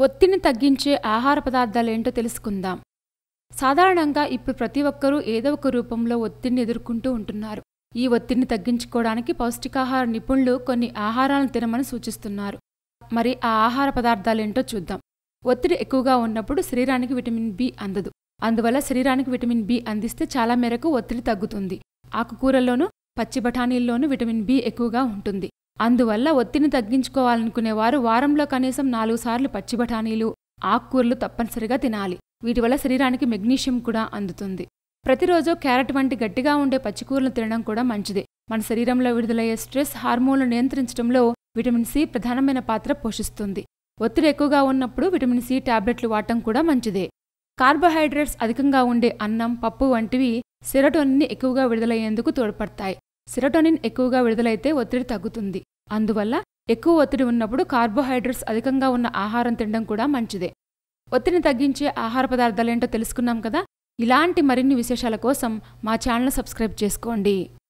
ఒత్తిడిని తగ్గించే ఆహార పదార్థాలేంటో తెలుసుకుందాం సాధారణంగా ఇప్పుడు ప్రతి ఒక్కరూ ఏదో ఒక రూపంలో ఒత్తిడిని ఎదుర్కొంటూ ఉంటున్నారు ఈ ఒత్తిడిని తగ్గించుకోవడానికి పౌష్టికాహార నిపుణులు కొన్ని ఆహారాలను తినమని సూచిస్తున్నారు మరి ఆ ఆహార పదార్థాలేంటో చూద్దాం ఒత్తిడి ఎక్కువగా ఉన్నప్పుడు శరీరానికి విటమిన్ బి అందదు అందువల్ల శరీరానికి విటమిన్ బి అందిస్తే చాలా మేరకు ఒత్తిడి తగ్గుతుంది ఆకుకూరల్లోనూ పచ్చి బఠానీల్లోనూ విటమిన్ బి ఎక్కువగా ఉంటుంది అందువల్ల ఒత్తిడిని తగ్గించుకోవాలనుకునేవారు వారంలో కనీసం నాలుగు సార్లు పచ్చి బఠానీలు ఆకుకూరలు తప్పనిసరిగా తినాలి వీటి వల్ల శరీరానికి మెగ్నీషియం కూడా అందుతుంది ప్రతిరోజు క్యారెట్ వంటి గట్టిగా ఉండే పచ్చికూరలు తినడం కూడా మంచిదే మన శరీరంలో విడుదలయ్యే స్ట్రెస్ హార్మోన్లు నియంత్రించడంలో విటమిన్ సి ప్రధానమైన పాత్ర పోషిస్తుంది ఒత్తిడి ఎక్కువగా ఉన్నప్పుడు విటమిన్ సి టాబ్లెట్లు వాడటం కూడా మంచిదే కార్బోహైడ్రేట్స్ అధికంగా ఉండే అన్నం పప్పు వంటివి సెరటోనిన్ని ఎక్కువగా విడుదలయ్యేందుకు తోడ్పడతాయి సెరటోనిన్ ఎక్కువగా విడుదలైతే ఒత్తిడి తగ్గుతుంది అందువల్ల ఎక్కువ ఒత్తిడి ఉన్నప్పుడు కార్బోహైడ్రేట్స్ అధికంగా ఉన్న ఆహారం తినడం కూడా మంచిదే ఒత్తిడిని తగ్గించే ఆహార పదార్థాలేంటో తెలుసుకున్నాం కదా ఇలాంటి మరిన్ని విశేషాల కోసం మా ఛానల్ సబ్స్క్రైబ్ చేసుకోండి